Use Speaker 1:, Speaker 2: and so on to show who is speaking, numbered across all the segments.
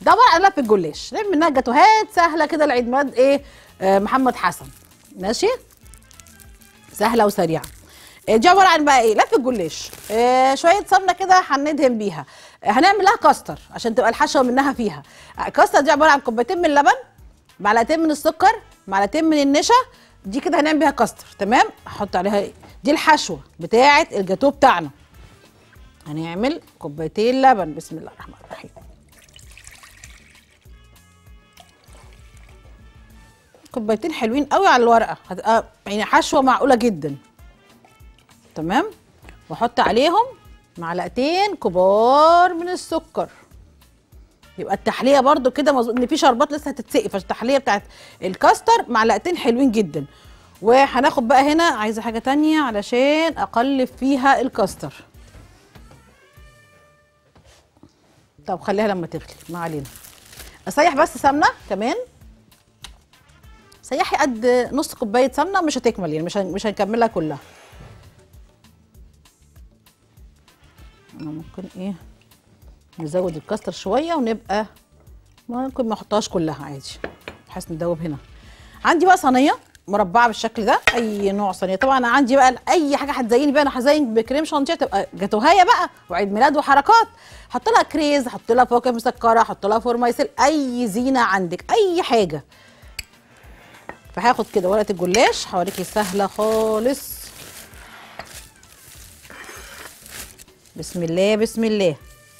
Speaker 1: ده عباره عن لف الجلاش نعمل منها جاتوهات سهله كده لعيد ميلاد ايه آه محمد حسن ماشي سهله وسريعه آه، دي عباره عن بقى ايه لف الجلاش آه شويه سمنه كده هندهن بيها آه هنعمل لها كاستر عشان تبقى الحشوه منها فيها آه، الكاستر دي عباره عن كوبايتين من اللبن معلقتين من السكر معلقتين من النشا دي كده هنعمل بيها كاستر تمام هحط عليها ايه دي الحشوه بتاعه الجاتوه بتاعنا هنعمل كوبايتين لبن بسم الله الرحمن الرحيم كوبايتين حلوين قوي على الورقه هتبقى يعني حشوه معقوله جدا تمام واحط عليهم معلقتين كبار من السكر يبقى التحليه برضو كده مظبوط ان في شربات لسه هتتسقي فالتحليه بتاعت الكاستر معلقتين حلوين جدا وهناخد بقى هنا عايزه حاجه تانية علشان اقلب فيها الكاستر طب خليها لما تغلي ما علينا اسيح بس سمنه كمان سيحي قد نص كوبايه سمنه مش هتكمل يعني مش هن- مش هنكملها كلها انا ممكن ايه نزود الكاستر شويه ونبقى ممكن ما احطهاش كلها عادي بحيث ندوب هنا عندي بقى صينيه مربعه بالشكل ده اي نوع صينيه طبعا انا عندي بقى اي حاجه هتزيني بيها انا هزين بكريم شانتيه تبقى جاتوهايه بقى وعيد ميلاد وحركات احط لها كريز احط لها فواكه مسكره احط لها فورمايسيل اي زينه عندك اي حاجه فهاخد كده ورقه الجلاش هوريكي سهله خالص بسم الله بسم الله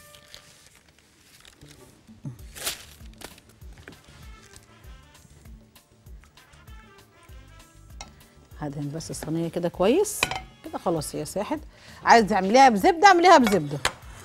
Speaker 1: هدهن بس الصينيه كده كويس كده خلاص هي ساحت عايز تعمليها بزبده اعمليها بزبده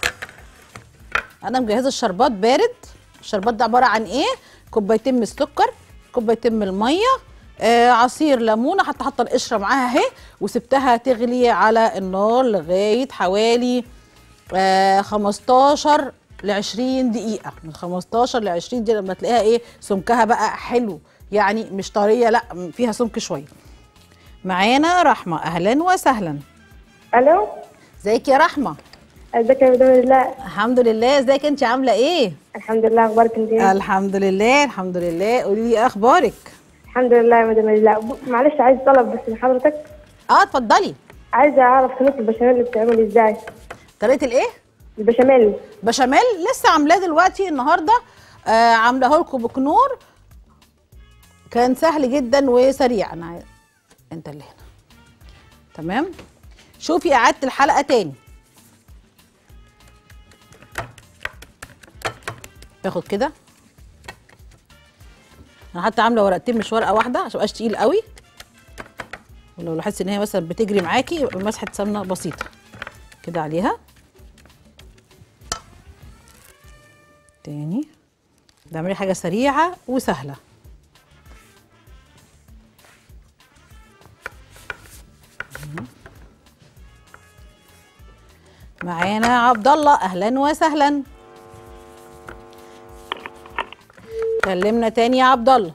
Speaker 1: انا مجهزه الشربات بارد الشربات ده عباره عن ايه كوبايتين من السكر كوبايتين من الميه آه عصير ليمونه حتى حاطه القشره معاها اهي وسبتها تغلي على النار لغايه حوالي آه 15 ل 20 دقيقه من 15 ل 20 دقيقه لما تلاقيها ايه سمكها بقى حلو يعني مش طريه لا فيها سمك شويه معانا رحمه اهلا وسهلا
Speaker 2: الو
Speaker 1: ازيك يا رحمه
Speaker 2: ازيك يا مدام الله
Speaker 1: الحمد لله ازيك انت عامله ايه
Speaker 2: الحمد لله اخبارك انت إيه؟
Speaker 1: الحمد لله الحمد لله قولي لي ايه اخبارك
Speaker 2: الحمد لله يا مدام الله ب- معلش عايز طلب بس من حضرتك
Speaker 1: اه اتفضلي
Speaker 2: عايزه اعرف صينيه البشاميل اللي بتعمل ازاي
Speaker 1: طريقه الايه
Speaker 2: البشاميل
Speaker 1: بشاميل لسه عاملاه دلوقتي النهارده آه عاملاه لكم بكنور كان سهل جدا وسريع انا عايز- انت اللي هنا تمام شوفي اعاده الحلقه تاني باخد كده انا حتى عامله ورقتين مش ورقه واحده عشان ميبقاش تقيل قوي ولو لاحظتي ان هي مثلا بتجري معاكي يبقى مسحه سمنه بسيطه كده عليها تاني بعملي حاجه سريعه وسهله معانا عبد الله اهلا وسهلا كلمنا تاني يا عبد الله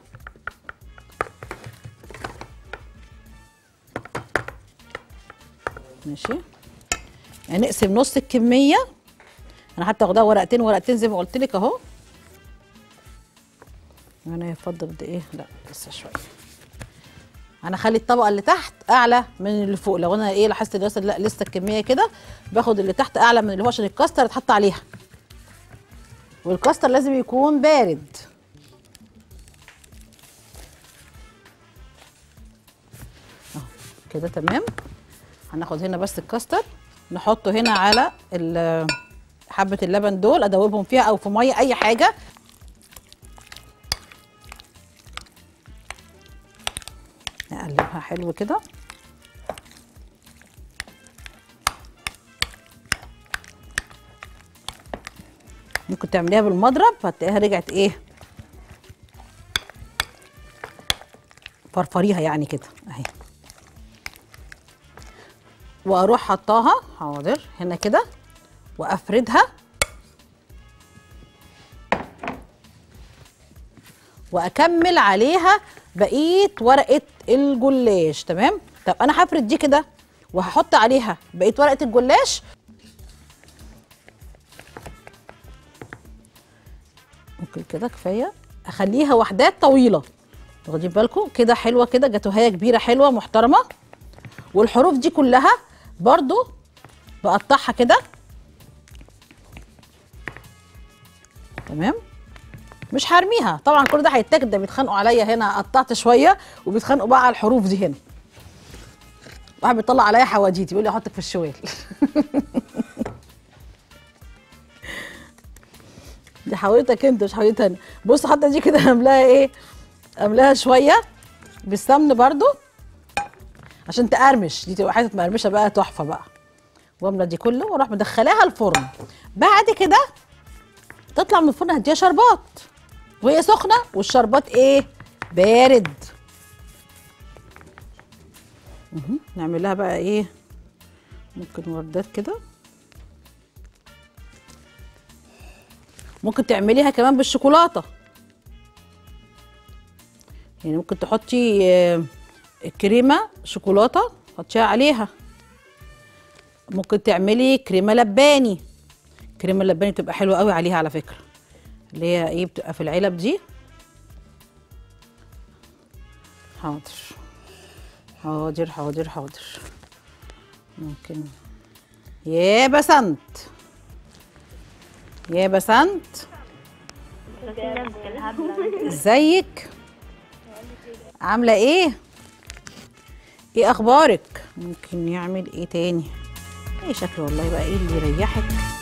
Speaker 1: ماشي يعني نقسم نص الكميه انا حتى واخداها ورقتين ورقتين زي ما قلت لك اهو انا يفضل قد ايه لا لسه شويه انا اخلي الطبقه اللي تحت اعلى من اللي فوق لو انا ايه لاحظت ان مثلا لا لسه الكميه كده باخد اللي تحت اعلى من اللي فوق عشان الكاستر يتحط عليها والكاستر لازم يكون بارد اهو كده تمام هناخد هنا بس الكاستر نحطه هنا على ال- حبه اللبن دول ادوبهم فيها او في ميه اي حاجه نقلبها حلو كده ممكن تعمليها بالمضرب هتلاقيها رجعت ايه فرفريها يعني كده اهي واروح حطاها حاضر هنا كده وافردها واكمل عليها بقيه ورقه الجلاش تمام طب انا هفرد دي كده وهحط عليها بقيه ورقه الجلاش ممكن كده كفايه اخليها وحدات طويله واخدين بالكم كده حلوه كده جاتوهيه كبيره حلوه محترمه والحروف دي كلها برضو بقطعها كده تمام مش هرميها طبعا كل ده هيتاكل ده بيتخانقوا عليا هنا قطعت شويه وبيتخانقوا بقى على الحروف دي هنا واحد بيطلع عليا حواديت يقول لي احطك في الشوال دي حاولتك انت مش حاولتها انا بص حتى دي كده عاملاها ايه عاملاها شويه بالسمن برضو عشان تقرمش دي تبقى حته مقرمشه بقى تحفه بقى واملى دي كله واروح مدخلاها الفرن بعد كده تطلع من الفرن هديها شربات وهي سخنه والشربات ايه بارد مهم. نعمل لها بقى ايه ممكن وردات كده ممكن تعمليها كمان بالشوكولاته يعني ممكن تحطي آه، كريمه شوكولاته تحطيها عليها ممكن تعملي كريمه لباني كريمه اللباني بتبقى حلوه قوي عليها على فكره اللي هي ايه بتبقى في العلب دي حاضر حاضر حاضر حاضر ممكن يا بسنت يا بسنت ازيك عامله ايه ايه اخبارك ممكن يعمل ايه تاني ايه شكله والله بقى ايه اللي يريحك